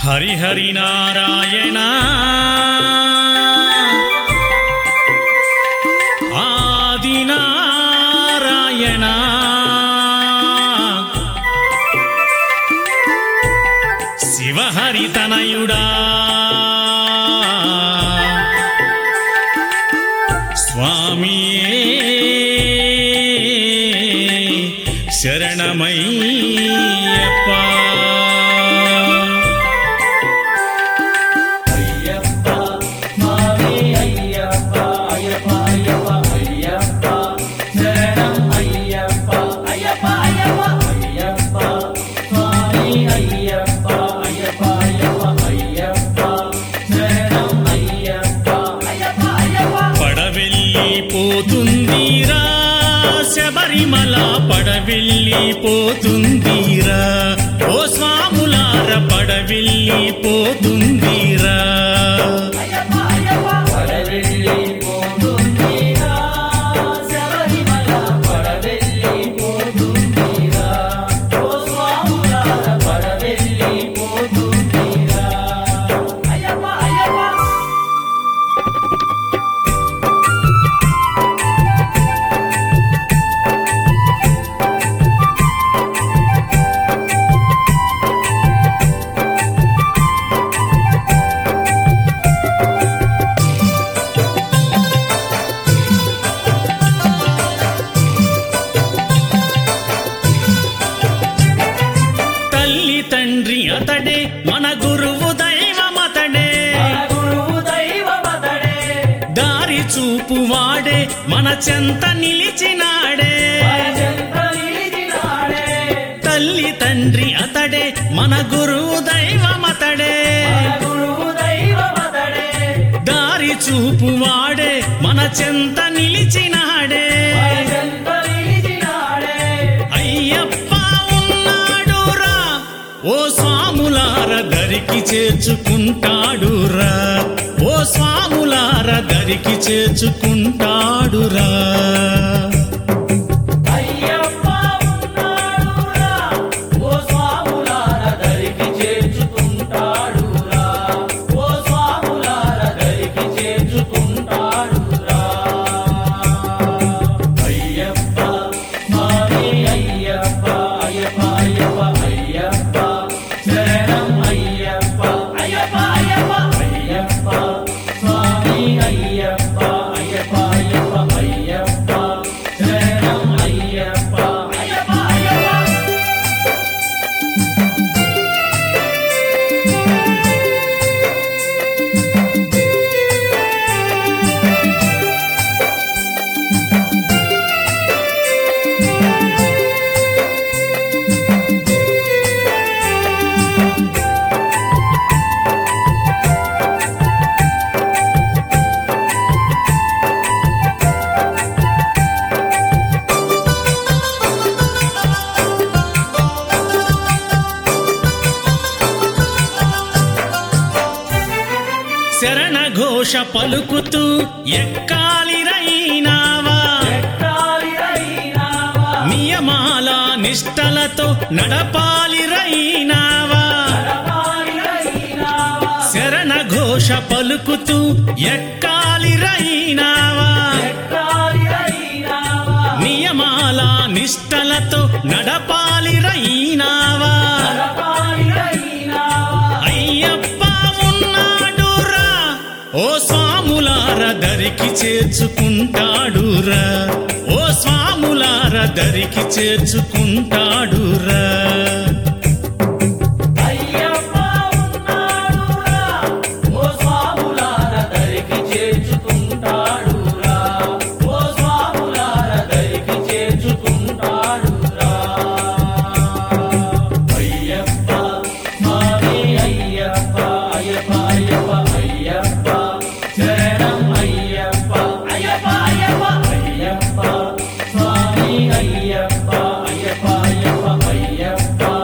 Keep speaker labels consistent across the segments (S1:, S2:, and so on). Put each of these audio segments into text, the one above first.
S1: హరి హరి నారాయణ ఆది నారాయణ శివహరి తనయుడా స్వామియే శరణమయ్యప్ప
S2: అయ్యప్ప స్వామి అయ్యప్ప అయ్యప్ప అయ్యప్ప అయ్యప్ప శరణం అయ్యప్ప అయ్యప్ప అయ్యప్ప అయ్యప్ప స్వామి అయ్యప్ప అయ్యప్ప అయ్యప్ప అయ్యప్ప శరణం అయ్యప్ప అయ్యప్ప అయ్యప్ప
S1: పడవెళ్ళి పోతుందిరా శబరిమల పడవెళ్ళి పోతుందిరా ఓ స్వాములార పడవెళ్ళి పోతుందిరా
S2: అయ్యప్ప అయ్యప్ప పడవెళ్ళి పోతుందిరా శబరిమల పడవెళ్ళి పోతుందిరా ఓ స్వాములార పడవెళ్ళి పోతుందిరా అయ్యప్ప అయ్యప్ప
S1: తల్లి తండ్రి అతడే మన గురువు దైవమతడే
S2: మన గురువు దైవమతడే
S1: దారి చూపు వాడే మన చెంత నిలిచినాడే
S2: మన చెంత నిలిచినాడే
S1: తల్లి తండ్రి అతడే మన గురువు దైవమతడే
S2: మన గురువు దైవమతడే
S1: దారి చూపు వాడే మన చెంత నిలిచినాడే
S2: మన చెంత నిలిచినాడే
S1: అయ్యప్ప ఉన్నాడురా ఓ స్వాములార దరికి చేర్చుకుంటాడురా ఓ స్వాములార దరికి చేర్చుకుంటాడురా
S2: అయ్యప్ప ఉన్నాడురా ఓ స్వాములార దరికి చేర్చుకుంటాడురా ఓ స్వాములార దరికి చేర్చుకుంటాడురా అయ్యప్ప స్వామి అయ్యప్ప అయ్యప్ప అయ్యప్ప అయ్యప్ప శరణం అయ్యప్ప అయ్యప్ప అయ్యప్ప అయ్యప్ప స్వామి అయ్యప్ప అయ్యప్ప అయ్యప్ప అయ్యప్ప శరణం అయ్యప్ప అయ్యప్ప అయ్యప్ప
S1: శరణ ఘోష పలుకుతూ ఎక్కాలి రైనావా
S2: ఎక్కాలి రైనావా
S1: నియమాల నిష్టలతో నడపాలి రైనావా
S2: నడపాలి రైనావా
S1: శరణ ఘోష పలుకుతూ ఎక్కాలి రైనావా
S2: ఎక్కాలి రైనావా
S1: నియమాల నిష్టలతో నడపాలి రైనావా
S2: నడపాలి రైనావా
S1: అయ్యప్ప ఉన్నాడురా ఓ స్వాములార దరికి చేర్చుకుంటాడురా ఓ స్వాములార దరికి చేర్చుకుంటాడురా
S2: అయ్యప్ప ఉన్నాడురా ఓ స్వాములార దరికి చేర్చుకుంటాడురా ఓ స్వాములార దరికి చేర్చుకుంటాడురా అయ్యప్ప స్వామి అయ్యప్ప అయ్యప్ప అయ్యప్ప అయ్యప్ప శరణం అయ్యప్ప అయ్యప్ప అయ్యప్ప అయ్యప్ప స్వామి అయ్యప్ప అయ్యప్ప అయ్యప్ప అయ్యప్ప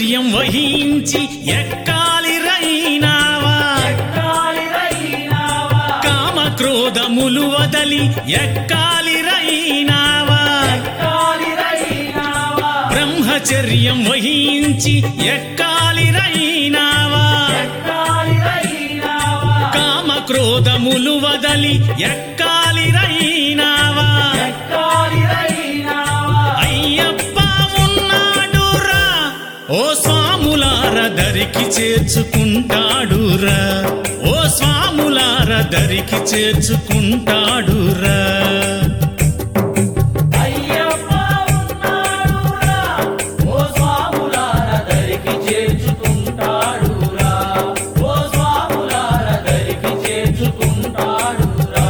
S1: బ్రహ్మచర్యం వహించి ఎక్కాలి రైనావా
S2: కాలిరైనావా
S1: కామ క్రోధములు వదలి ఎక్కాలి రైనావా
S2: కాలిరైనావా
S1: బ్రహ్మచర్యం వహించి ఎక్కాలి రైనావా
S2: కాలిరైనావా
S1: కామ క్రోధములు వదలి ఎక్కాలి రైనావా
S2: కాలిరైనావా
S1: అయ్యప్ప ఉన్నాడురా ఓ స్వాములార దరికి చేర్చుకుంటాడురా ఓ స్వాములార దరికి చేర్చుకుంటాడురా
S2: అయ్యప్ప ఉన్నాడురా ఓ స్వాములార దరికి చేర్చుకుంటాడురా ఓ స్వాములార దరికి చేర్చుకుంటాడురా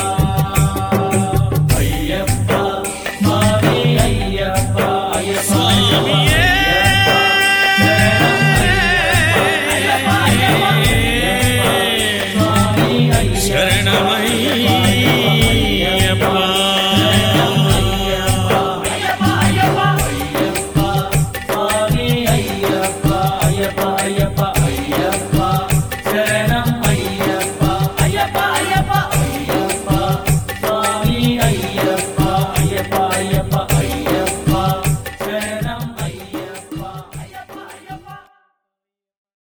S2: అయ్యప్ప స్వామి అయ్యప్ప అయ్యప్ప
S1: స్వామియే.
S2: శరణం